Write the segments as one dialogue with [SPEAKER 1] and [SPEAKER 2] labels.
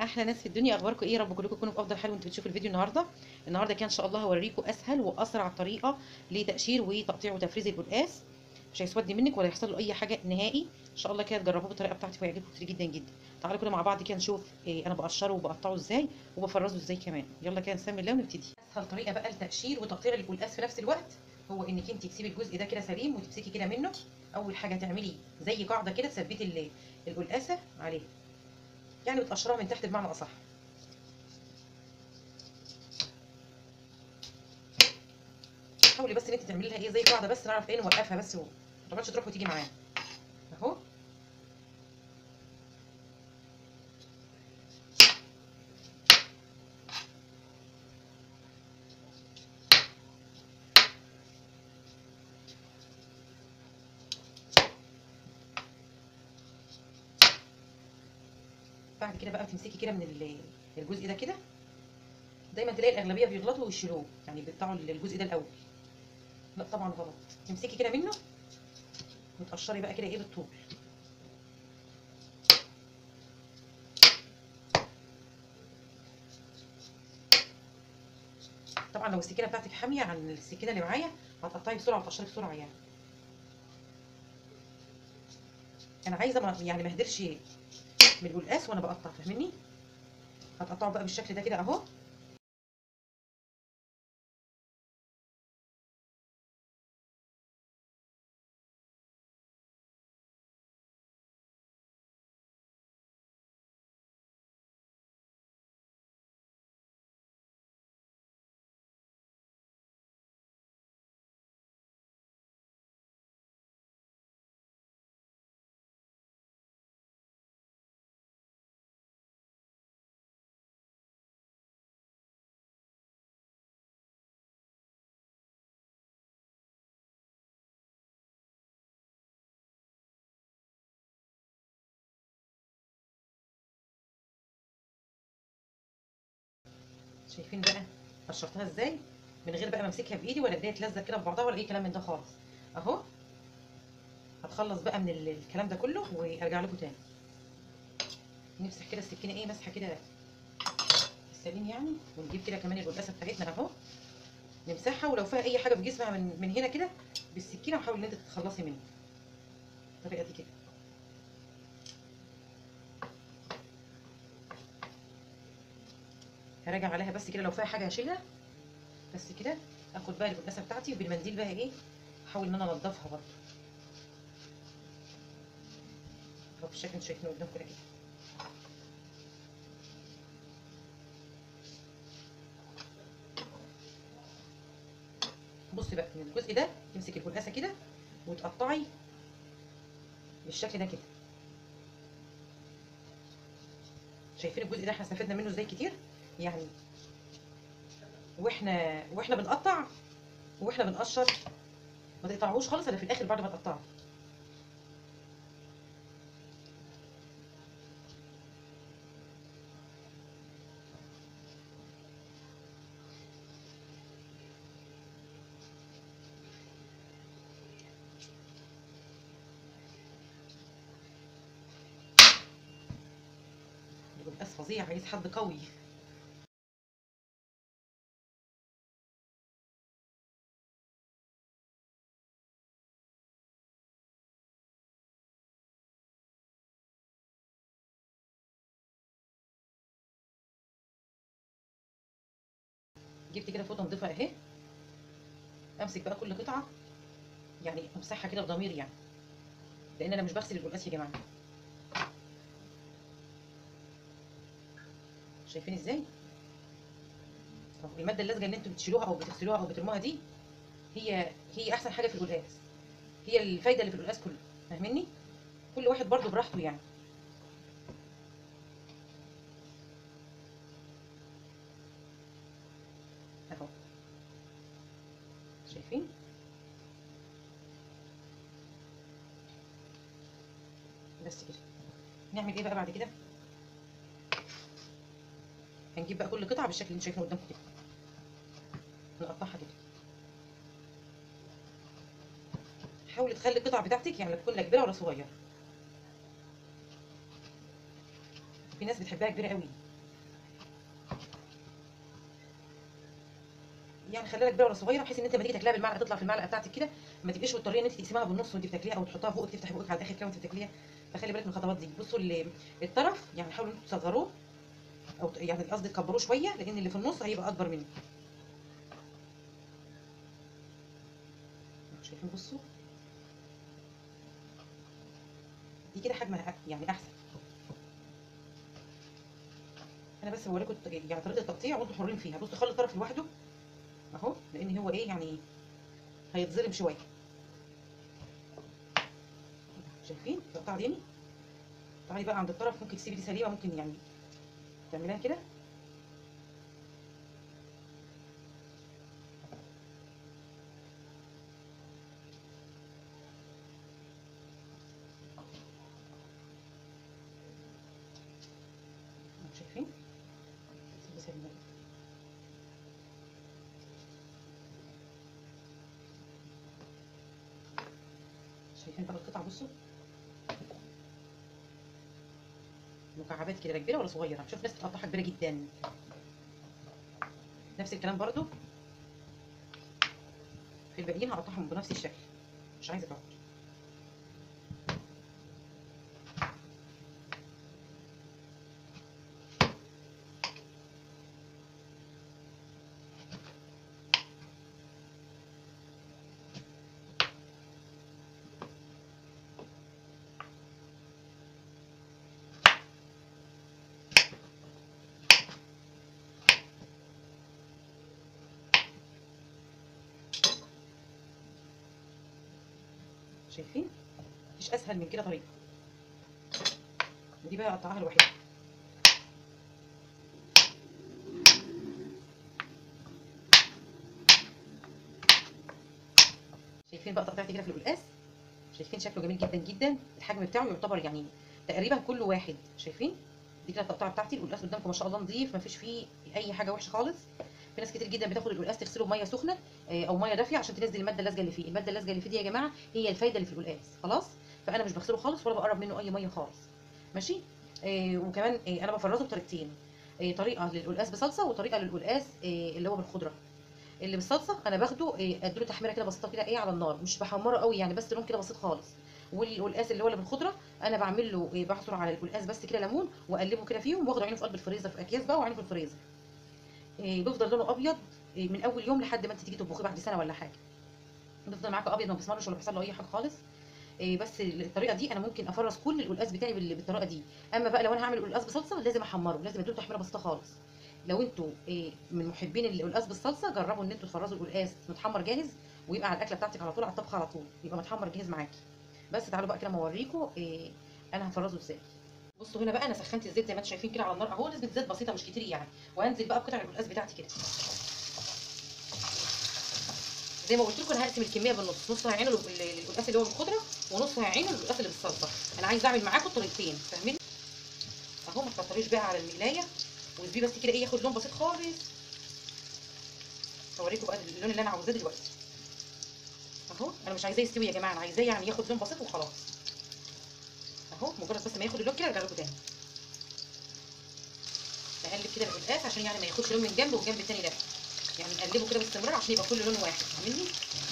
[SPEAKER 1] احلى ناس في الدنيا اخباركم ايه يا رب كلكم تكونوا في افضل حال وانتوا بتشوفوا الفيديو النهارده النهارده كان ان شاء الله هوريكم اسهل واسرع طريقه لتقشير وتقطيع وتفريز القلقاس مش هيسود منك ولا يحصل له اي حاجه نهائي ان شاء الله كده تجربوه بالطريقه بتاعتي وهيعجبكم كتير جدا جدا تعالوا كده مع بعض كده نشوف إيه انا بقشره وبقطعه ازاي وبفرزه ازاي كمان يلا كده نسمي الله ونبتدي اسهل طريقه بقى لتقشير وتقطيع القلقاس في نفس الوقت هو انك انت تسيبي الجزء ده كده سليم وتمسكي كده منه اول حاجه تعملي زي قاعده كده تثبتي القلقاسه عليه يعني وتقشرها من تحت بمعنى اصح حاولي بس ان انت تعملي لها ايه زي قاعده بس نعرف ايه نوقفها بس ما تقعدش تروح وتيجي معانا اهو بعد كده بقى بتمسكي كده من الجزء ده كده دايما تلاقي الاغلبيه بيغلطوا ويشيلوه يعني بيقطعوا الجزء ده الاول لا طبعا غلط تمسكي كده منه وتقشري بقى كده ايه بالطول طبعا لو السكينه بتاعتك حاميه عن السكينه اللي معايا هتقطعي بسرعه وتقشري بسرعه يعني انا عايزه ما يعني ما اهدرش من القلقاس وانا بقطع فاهمني هتقطعه بقى بالشكل ده كده اهو شايفين بقى قشرتها ازاي من غير بقى ما امسكها بايدي ولا ايديا تلزق كده في بعضها ولا اي كلام من ده خالص اهو هتخلص بقى من الكلام ده كله وارجع لكم تاني نمسح كده السكينه ايه مسحه كده السليم يعني ونجيب كده كمان القلقاسه بتاعتنا اهو نمسحها ولو فيها اي حاجه في جسمها من من هنا كده بالسكينه وحاولي ان انت تتخلصي منها بالطريقه دي كده هراجع عليها بس كده لو فيها حاجه هشيلها بس كده اخد بقى القلقاسه بتاعتي وبالمنديل بقى ايه احاول ان انا انضفها برضه اهو بالشكل اللي انتوا شايفينه قدامكم كده بصي بقى من الجزء ده تمسكي القلقاسه كده وتقطعي بالشكل ده كده شايفين الجزء ده احنا استفدنا منه ازاي كتير يعني واحنا واحنا بنقطع واحنا بنقشر ما تقطعوش خالص الا في الاخر بعد ما تقطعوا القلقاس فظيع عايز حد قوي جبت كده فوطه نضيفه اهي امسك بقى كل قطعه يعني امسحها كده بضمير يعني لان انا مش بغسل القلقاس يا جماعه شايفين ازاي الماده اللزجه اللي انتوا بتشيلوها او بتغسلوها او بترموها دي هي هي احسن حاجه في القلقاس هي الفايده اللي في القلقاس كله فاهميني كل واحد برضو براحته يعني اهو شايفين بس كده نعمل ايه بقى بعد كده هنجيب بقى كل قطعه بالشكل اللي انتوا شايفينه قدامكم كده نقطعها كده حاولي تخلي القطع بتاعتك يعني لا تكون لا كبيره ولا صغيره في ناس بتحبها كبيره قوي يعني خليها كبيره ولا صغيره بحيث ان انت لما تيجي تاكلها بالمعلقه تطلع في المعلقه بتاعتك كده ما تبقاش مضطريه ان انت تقسمها بالنص وانت بتاكليها او تحطها فوق تفتح بقك على الاخر كده وانت بتاكليها فخلي بالك من الخطوات دي بصوا ال- الطرف يعني حاولوا انتوا تصغروه او ت- يعني قصدي تكبروه شويه لان اللي في النص هيبقى اكبر منه شايفين بصوا دي كده حجمها أك- يعني احسن انا بس بوريكم الت- يعني طريقه التقطيع وانتوا حرين فيها بصوا خلي الطرف لوحده اهو لان هو ايه يعني هيتظلم شويه شايفين التقطيع دي تعالي بقى عند الطرف ممكن تسيبي دي سليمه ممكن يعني تعمليها كده شايفين سيبي سليمه شايفين بقى القطع بصوا مكعبات كده لا كبيره ولا صغيره شوف ناس بتقطعها كبيره جدا نفس الكلام برضو في الباقيين هقطعهم بنفس الشكل مش عايزه تقعد شايفين مفيش اسهل من كده طريقه ودي بقى اقطعها لوحدها شايفين بقى تقطيعتي كده في القلقاس شايفين شكله جميل جدا جدا الحجم بتاعه يعتبر يعني تقريبا كله واحد شايفين دي كده التقطيعه بتاعتي القلقاس قدامكم ما شاء الله نظيف مفيش فيه اي حاجه وحشه خالص في ناس كتير جدا بتاخد القلقاس تغسله بميه سخنه آه، او ميه دافيه عشان تنزل الماده اللازجه اللي فيه الماده اللازجه اللي فيه دي يا جماعه هي الفايده اللي في القلقاس خلاص فانا مش بغسله خالص ولا بقرب منه اي ميه خالص ماشي آه وكمان آه انا بفرزه بطريقتين آه طريقه للقلقاس بصلصه وطريقه للقلقاس آه اللي هو بالخضره اللي بالصلصه انا باخده آه اديله تحميره كده بسيطه كده ايه على النار مش بحمره قوي يعني بس لون كده بسيط خالص والقلقاس اللي هو اللي بالخضره انا بعمل له آه بعصر على القلقاس بس كده ليمون واقلبه كده فيهم واخده عينه في قلب الفريزر في اكياس بقى وعينه في الفريزر آه بيفضل لونه ابيض آه من اول يوم لحد ما انت تيجي تطبخيه بعد سنه ولا حاجه بيفضل معاك ابيض ما بيسمرش ولا بيحصل له اي حاجه خالص إيه بس الطريقه دي انا ممكن افرز كل القلقاس بتاعي بال- بالطريقه دي اما بقى لو انا هعمل قلقاس بصلصه لازم احمره لازم اديله تحميره بسيطه خالص لو انتوا إيه من محبين القلقاس بالصلصه جربوا ان انتوا تفرزوا القلقاس متحمر جاهز ويبقى على الاكله بتاعتك على طول على الطبخ على طول يبقى متحمر جاهز معاكي بس تعالوا بقى كده ما اوريكم إيه انا هفرزه ازاي بصوا هنا بقى انا سخنت الزيت زي ما انتم شايفين كده على النار اهو نسبه زيت بسيطه مش كتير يعني وهنزل بقى بقطع القلقاس بتاعتي كده زي ما قلت لكم انا هقسم الكميه بالنص نص هيعينه للقلقاس اللي هو بالخضره ونص هيعينه للقلقاس اللي بالصلصه انا عايزه اعمل معاكم الطريقتين فاهمين اهو ما تكتريش بقى على المقلايه واسيبيه بس كده ايه ياخد لون بسيط خالص هوريكم بقى اللون اللي انا عاوزاه دلوقتي اهو انا مش عايزاه يستوي يا جماعه انا عايزاه يعني ياخد لون بسيط وخلاص اهو مجرد بس ما ياخد اللون كده ارجع لكم تاني نقلب كده القلقاس عشان يعني ما ياخدش لون من جنب والجنب التاني لا يعني نقلبه كده باستمرار عشان يبقى كل لون واحد فاهمني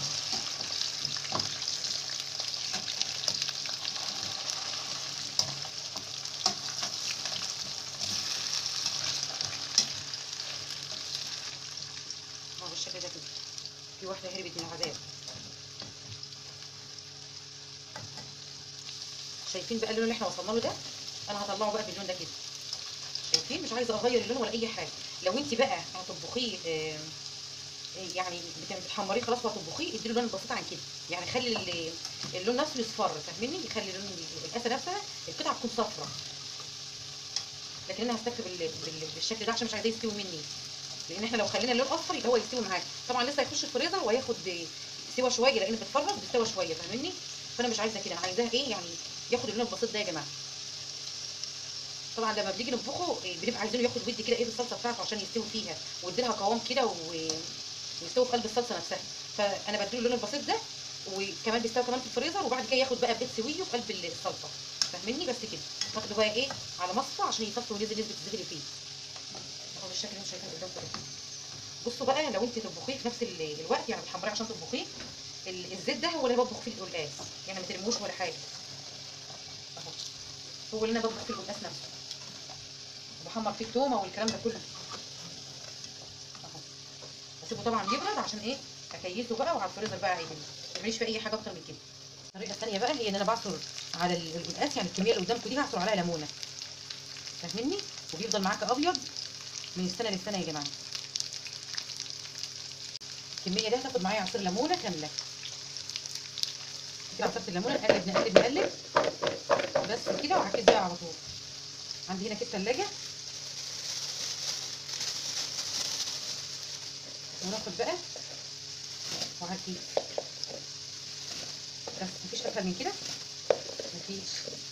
[SPEAKER 1] اهو بالشكل ده كده في واحده هربت من العذاب شايفين بقى اللون اللي احنا وصلنا له ده انا هطلعه بقى باللون ده كده شايفين مش عايزه اغير اللون ولا اي حاجه لو انت بقى هتطبخيه آه، يعني بت- بتحمريه خلاص وهتطبخيه اديله لون بسيط عن كده يعني خلي ال- اللون نفسه يصفر فاهمني يخلي لون القاسه نفسها القطعه تكون صفرا لكن انا هستكفي بال- بال- بالشكل ده عشان مش عايزاه يستوي مني لان احنا لو خلينا اللون اصفر يبقى هو يستوي معاك طبعا لسه هيخش الفريزر وهياخد سوا شويه لان بتفرز بتستوى شويه فاهمني فانا مش عايزه كده انا عايزاه ايه يعني ياخد اللون البسيط ده يا جماعه طبعا لما بنيجي نطبخه إيه، بنبقى عايزينه ياخد ودي كده ايه بالصلصه بتاعته عشان يستوي فيها ويديلها قوام كده و- ويستوي في قلب الصلصه نفسها فانا بديله اللون البسيط ده وكمان بيستوي كمان في الفريزر وبعد كده ياخد بقى بيت سويه في قلب الصلصه فاهمني بس كده ناخده بقى ايه على مصفى عشان يصفي وينزل نسبه الزيت اللي فيه اهو بالشكل اللي انتوا شايفينه قدامكم ده بصوا بقى لو انت تطبخيه في نفس ال- الوقت يعني بتحمريه عشان تطبخيه ال- الزيت ده هو اللي بطبخ فيه القلقاس يعني ما ترموش ولا حاجه اهو هو اللي انا بطبخ فيه القلقاس نفسه بحمر فيه التومه والكلام ده كله اهو اسيبه طبعا يبرد عشان ايه اكيسه بقى وعلى الفريزر بقى عادي ما تعمليش فيه اي حاجه اكتر من كده الطريقه الثانيه بقى هي ان انا بعصر على ال- القلقاس يعني الكميه اللي قدامكم دي هعصر عليها ليمونه فاهمني وبيفضل معاك ابيض من السنه للسنه يا جماعه الكميه دي هتاخد معايا عصير ليمونه كامله كده عصرت الليمونه نقلب نقلب نقلب بس كده وهكذا بقى على طول عندي هنا كده ثلاجه وناخد بقى وهكذا بس مفيش اسهل من كده مفيش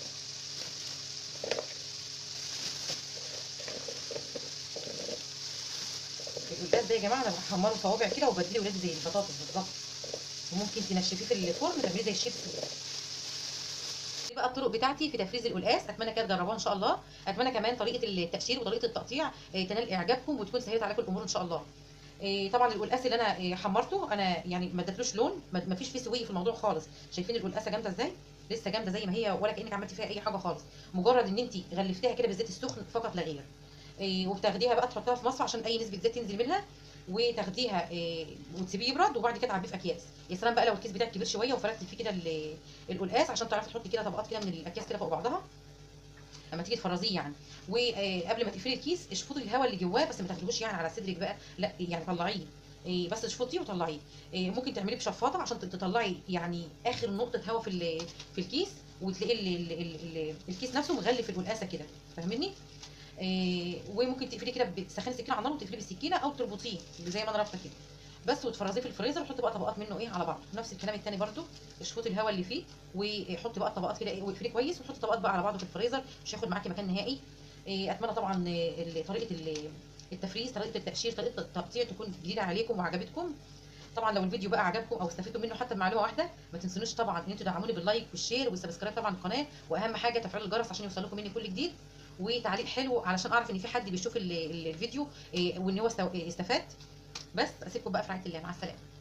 [SPEAKER 1] القلقاس ده يا جماعه انا بحمره صوابع كده وبديه ولادي زي البطاطس بالظبط وممكن تنشفيه في الفرن تعمليه زي الشيبسي دي بقى الطرق بتاعتي في تفريز القلقاس اتمنى كده تجربوها ان شاء الله اتمنى كمان طريقه التقشير وطريقه التقطيع آه، تنال اعجابكم وتكون سهلت عليكم الامور ان شاء الله آه، طبعا القلقاس اللي انا آه، حمرته انا يعني ما اديتلوش لون ما ما فيش فيه سويه في الموضوع خالص شايفين القلقاسه جامده ازاي لسه جامده زي ما هي ولا كانك عملتي فيها اي حاجه خالص مجرد ان انت غلفتيها كده بالزيت السخن فقط لا غير آه، وبتاخديها بقى تحطها في مصفى عشان اي نسبه زيت تنزل منها وتاخديها آه، وتسيبيه يبرد وبعد كده تعبيه في اكياس يا سلام بقى لو الكيس بتاعك كبير شويه وفردتي فيه كده ال- القلقاس عشان تعرفي تحطي كده طبقات كده من الاكياس كده فوق بعضها لما تيجي تفرزيه يعني وقبل ما تقفلي الكيس اشفطي الهواء اللي جواه بس ما تاخدوش يعني على صدرك بقى لا يعني طلعيه إيه، بس اشفطيه وطلعيه إيه، ممكن تعمليه بشفاطه عشان تطلعي يعني اخر نقطه هواء في ال- في الكيس وتلاقي ال- ال- ال- ال- الكيس نفسه مغلف القلقاسه كده فاهمني إيه، وممكن تقفليه كده بتسخني السكينه على النار وتقفليه بالسكينه او تربطيه زي ما انا رابطه كده بس وتفرزيه في الفريزر وحطي بقى طبقات منه ايه على بعض نفس الكلام التاني برده اشفطي الهواء اللي فيه وحطي بقى الطبقات كده ايه واقفليه كويس وحطي طبقات بقى على بعضه في الفريزر مش هياخد معاكي مكان نهائي إيه، اتمنى طبعا إيه، ال- طريقه ال- التفريز طريقه التقشير طريقه التقطيع تكون جديده عليكم وعجبتكم طبعا لو الفيديو بقى عجبكم او استفدتوا منه حتى بمعلومه واحده ما تنسونوش طبعا ان انتوا تدعموني باللايك والشير والسبسكرايب طبعا القناه واهم حاجه تفعيل الجرس عشان يوصلكم مني كل جديد وتعليق حلو علشان اعرف ان في حد بيشوف ال- ال- الفيديو إيه، وان هو استو- استفاد بس اسيبكم بقى في رعايه الله مع السلامه